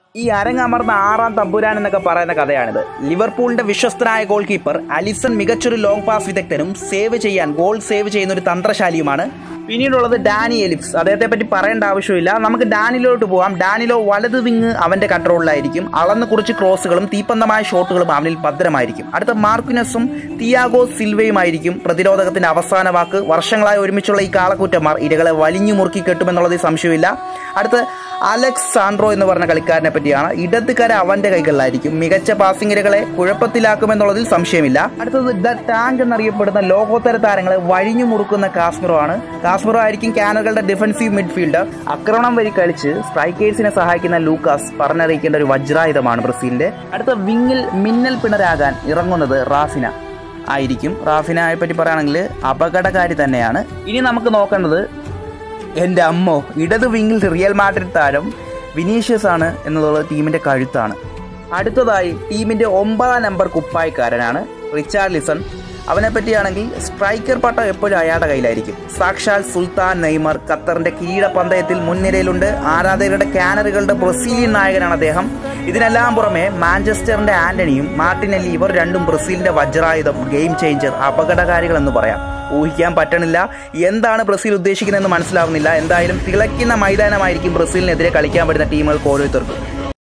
ഈ അരങ്ങമർന്ന ആറാം തമ്പുരാൻ എന്നൊക്കെ പറയുന്ന കഥയാണിത് ലിവർപൂളിന്റെ വിശ്വസ്തനായ ഗോൾ കീപ്പർ അലിസൺ മികച്ചൊരു ലോങ് പാസ് വിദഗ്ധനും സേവ് ചെയ്യാൻ ഗോൾ സേവ് ചെയ്യുന്ന ഒരു തന്ത്രശാലിയുമാണ് പിന്നീടുള്ളത് ഡാനി എലിപ്സ് അദ്ദേഹത്തെ പറ്റി പറയേണ്ട ആവശ്യമില്ല നമുക്ക് ഡാനിലോട്ട് പോവാം ഡാനിലോ വലത് വിങ് അവന്റെ കൺട്രോളിലായിരിക്കും അളന്ന് കുറിച്ച് ക്രോസുകളും തീപ്പന്തമായ ഷോട്ടുകളും അവനിൽ ഭദ്രമായിരിക്കും അടുത്ത മാർക്കിനസും തിയാഗോ സിൽവയുമായിരിക്കും പ്രതിരോധകത്തിന്റെ അവസാന വാക്ക് വർഷങ്ങളായി ഒരുമിച്ചുള്ള ഈ കാളക്കൂറ്റന്മാർ ഇരകളെ വലിഞ്ഞു മുറുക്കി കെട്ടുമെന്നുള്ളതിൽ സംശയമില്ല അടുത്ത് അലക്സ് സാൻഡ്രോ എന്ന് പറഞ്ഞ കളിക്കാരനെ പറ്റിയാണ് ഇടത് കര അവന്റെ കൈകളിലായിരിക്കും മികച്ച പാസിംഗ് ഇരകളെ കുഴപ്പത്തിലാക്കുമെന്നുള്ളതിൽ സംശയമില്ല അടുത്തത് ദ ടാങ്ക് എന്നറിയപ്പെടുന്ന ലോകോത്തര താരങ്ങളെ വഴിഞ്ഞു മുറുക്കുന്ന കാസ്മിറോ ആണ് കാസ്മിറോ ആയിരിക്കും കാനറുകളുടെ ഡിഫൻസീവ് മിഡ്ഫീൽഡർ ആക്രമണം വഴി കളിച്ച് സ്ട്രൈക്കേഴ്സിനെ സഹായിക്കുന്ന ലൂക്കാസ് പറഞ്ഞറിയിക്കേണ്ട ഒരു വജ്രായുധമാണ് ബ്രസീലിന്റെ അടുത്ത വിങ്ങിൽ മിന്നൽ പിണരാകാൻ ഇറങ്ങുന്നത് റാഫിന ആയിരിക്കും റാഫിനയെ പറ്റി പറയുകയാണെങ്കിൽ അപകടകാരി തന്നെയാണ് ഇനി നമുക്ക് നോക്കേണ്ടത് എൻ്റെ അമ്മോ ഇടത് വിങ്ങിൽ റിയൽ മാഡ്രിഡ് താരം വിനീഷ്യസ് ആണ് എന്നുള്ളത് ടീമിന്റെ കഴുത്താണ് അടുത്തതായി ടീമിന്റെ ഒമ്പതാം നമ്പർ കുപ്പായക്കാരനാണ് റിച്ചാർഡ് ലിസൺ അവനെ പറ്റിയാണെങ്കിൽ സ്ട്രൈക്കർ പട്ടം എപ്പോഴും അയാളുടെ കയ്യിലായിരിക്കും സാക്ഷാൽ സുൽത്താൻ നെയ്മർ ഖത്തറിന്റെ കിരീട പന്തയത്തിൽ മുൻനിരയിലുണ്ട് ആരാധകരുടെ കാനറുകളുടെ ബ്രസീലിയൻ നായകനാണ് അദ്ദേഹം ഇതിനെല്ലാം പുറമെ മാഞ്ചസ്റ്ററിന്റെ ആന്റണിയും മാർട്ടിനെല്ലി ഇവർ രണ്ടും ബ്രസീലിന്റെ വജ്രായുധം ഗെയിം ചേഞ്ചർ അപകടകാരികൾ എന്ന് പറയാം ഊഹിക്കാൻ പറ്റണില്ല എന്താണ് ബ്രസീൽ ഉദ്ദേശിക്കുന്നതെന്ന് മനസ്സിലാവുന്നില്ല എന്തായാലും തിളയ്ക്കുന്ന മൈതാനമായിരിക്കും ബ്രസീലിനെതിരെ കളിക്കാൻ പറ്റുന്ന ടീമുകൾക്ക് ഓരോരുത്തർക്കും